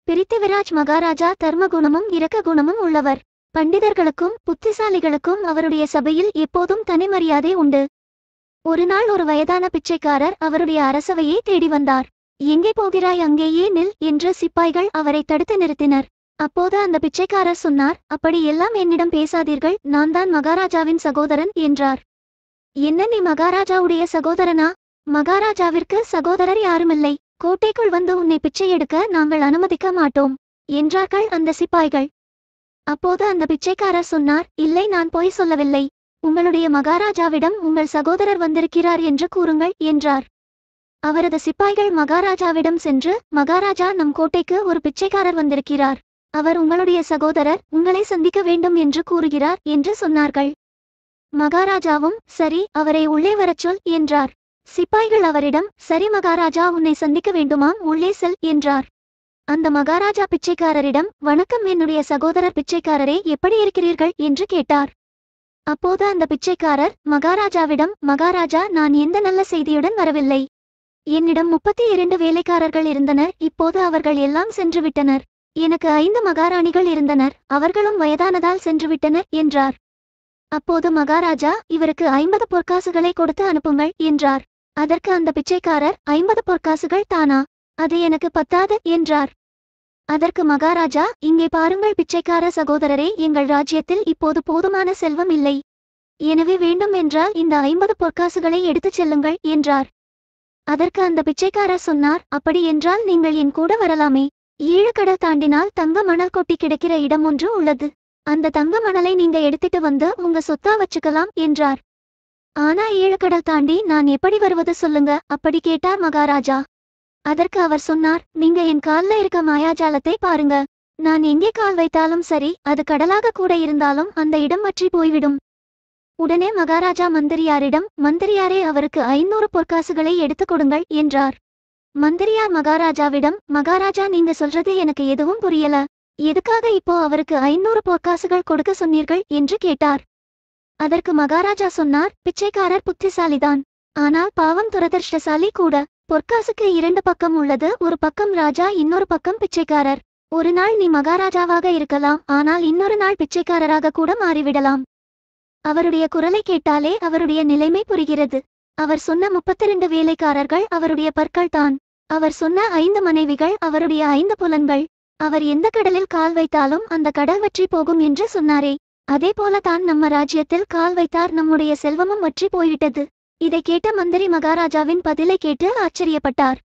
பிரித்திவிராஜ் மகாராஜா தர்ம குணமும் இரக்க குணமும் உள்ளவர் பண்டிதர்களுக்கும் புத்திசாலிகளுக்கும் அவருடைய சபையில் எப்போதும் தனிமரியாதை உண்டு ஒரு நாள் ஒரு வயதான பிச்சைக்காரர் அவருடைய அரசவையை தேடி வந்தார் எங்கே போகிறாய் அங்கேயே நில் என்ற சிப்பாய்கள் அவரை தடுத்து நிறுத்தினர் அப்போது அந்த பிச்சைக்காரர் சொன்னார் அப்படி எல்லாம் என்னிடம் பேசாதீர்கள் நான் தான் மகாராஜாவின் சகோதரன் என்றார் என்ன நீ மகாராஜாவுடைய சகோதரனா மகாராஜாவிற்கு சகோதரர் யாருமில்லை கோட்டைக்குள் வந்து உன்னை பிச்சை எடுக்க நாங்கள் அனுமதிக்க மாட்டோம் என்றார்கள் அந்த சிப்பாய்கள் அப்போது அந்த பிச்சைக்காரர் சொன்னார் இல்லை நான் பொய் சொல்லவில்லை உங்களுடைய மகாராஜாவிடம் உங்கள் சகோதரர் வந்திருக்கிறார் என்று கூறுங்கள் என்றார் அவரது சிப்பாய்கள் மகாராஜாவிடம் சென்று மகாராஜா நம் கோட்டைக்கு ஒரு பிச்சைக்காரர் வந்திருக்கிறார் அவர் உங்களுடைய சகோதரர் உங்களை சந்திக்க வேண்டும் என்று கூறுகிறார் என்று சொன்னார்கள் மகாராஜாவும் சரி அவரை உள்ளே வரச் சொல் என்றார் சிப்பாய்கள் அவரிடம் சரி மகாராஜா உன்னை சந்திக்க வேண்டுமாம் உள்ளே செல் என்றார் அந்த மகாராஜா பிச்சைக்காரரிடம் வணக்கம் என்னுடைய சகோதரர் பிச்சைக்காரரே எப்படி இருக்கிறீர்கள் என்று கேட்டார் அப்போது அந்த பிச்சைக்காரர் மகாராஜாவிடம் மகாராஜா நான் எந்த நல்ல செய்தியுடன் வரவில்லை என்னிடம் முப்பத்தி இரண்டு வேலைக்காரர்கள் இருந்தனர் இப்போது அவர்கள் எல்லாம் சென்று விட்டனர் எனக்கு ஐந்து மகாராணிகள் இருந்தனர் அவர்களும் வயதானதால் சென்று விட்டனர் என்றார் அப்போது மகாராஜா இவருக்கு ஐம்பது பொற்காசுகளை கொடுத்து அனுப்புங்கள் என்றார் அதற்கு அந்த பிச்சைக்காரர் ஐம்பது பொற்காசுகள் தானா அது எனக்கு பத்தாது என்றார் அதற்கு மகாராஜா இங்கே பாருங்கள் பிச்சைக்கார சகோதரரே எங்கள் ராஜ்யத்தில் இப்போது போதுமான செல்வம் இல்லை எனவே வேண்டும் என்றால் இந்த ஐம்பது பொற்காசுகளை எடுத்துச் செல்லுங்கள் என்றார் அதற்கு அந்த பிச்சைக்காரர் சொன்னார் அப்படி என்றால் நீங்கள் என் கூட வரலாமே ஏழு கடல் தாண்டினால் தங்க மணல் கொட்டி கிடக்கிற இடம் ஒன்று உள்ளது அந்த தங்க மணலை நீங்க எடுத்துட்டு வந்து உங்க சொத்தா வச்சுக்கலாம் என்றார் ஆனா ஏழு கடல் தாண்டி நான் எப்படி வருவது சொல்லுங்க அப்படி கேட்டார் மகாராஜா அதற்கு அவர் சொன்னார் நீங்க என் கால்ல இருக்க மாயாஜாலத்தை பாருங்க நான் எங்கே கால் வைத்தாலும் சரி அது கடலாக கூட இருந்தாலும் அந்த இடம் வற்றி போய்விடும் உடனே மகாராஜா மந்திரியாரிடம் மந்திரியாரே அவருக்கு ஐநூறு பொற்காசுகளை எடுத்துக் கொடுங்கள் என்றார் மந்திரியார் மகாராஜாவிடம் மகாராஜா நீங்க சொல்றது எனக்கு எதுவும் புரியல எதுக்காக இப்போ அவருக்கு ஐநூறு பொற்காசுகள் கொடுக்க சொன்னீர்கள் என்று கேட்டார் அதற்கு மகாராஜா சொன்னார் பிச்சைக்காரர் புத்திசாலிதான் ஆனால் பாவம் துரதிர்ஷ்டசாலி கூட பொற்காசுக்கு இரண்டு பக்கம் உள்ளது ஒரு பக்கம் ராஜா இன்னொரு பக்கம் பிச்சைக்காரர் ஒரு நாள் நீ மகாராஜாவாக இருக்கலாம் ஆனால் இன்னொரு நாள் பிச்சைக்காரராக கூட மாறிவிடலாம் அவருடைய குரலை கேட்டாலே அவருடைய நிலைமை புரிகிறது அவர் சொன்ன முப்பத்திரண்டு வேலைக்காரர்கள் அவருடைய பற்கள் தான் அவர் சொன்ன ஐந்து மனைவிகள் அவருடைய ஐந்து புலன்கள் அவர் எந்த கடலில் கால் வைத்தாலும் அந்த கடல் வற்றி போகும் என்று சொன்னாரே அதே போல தான் நம்ம ராஜ்யத்தில் கால் வைத்தார் நம்முடைய செல்வமும் வற்றி போய்விட்டது இதை கேட்ட மந்திரி மகாராஜாவின் பதிலை கேட்டு ஆச்சரியப்பட்டார்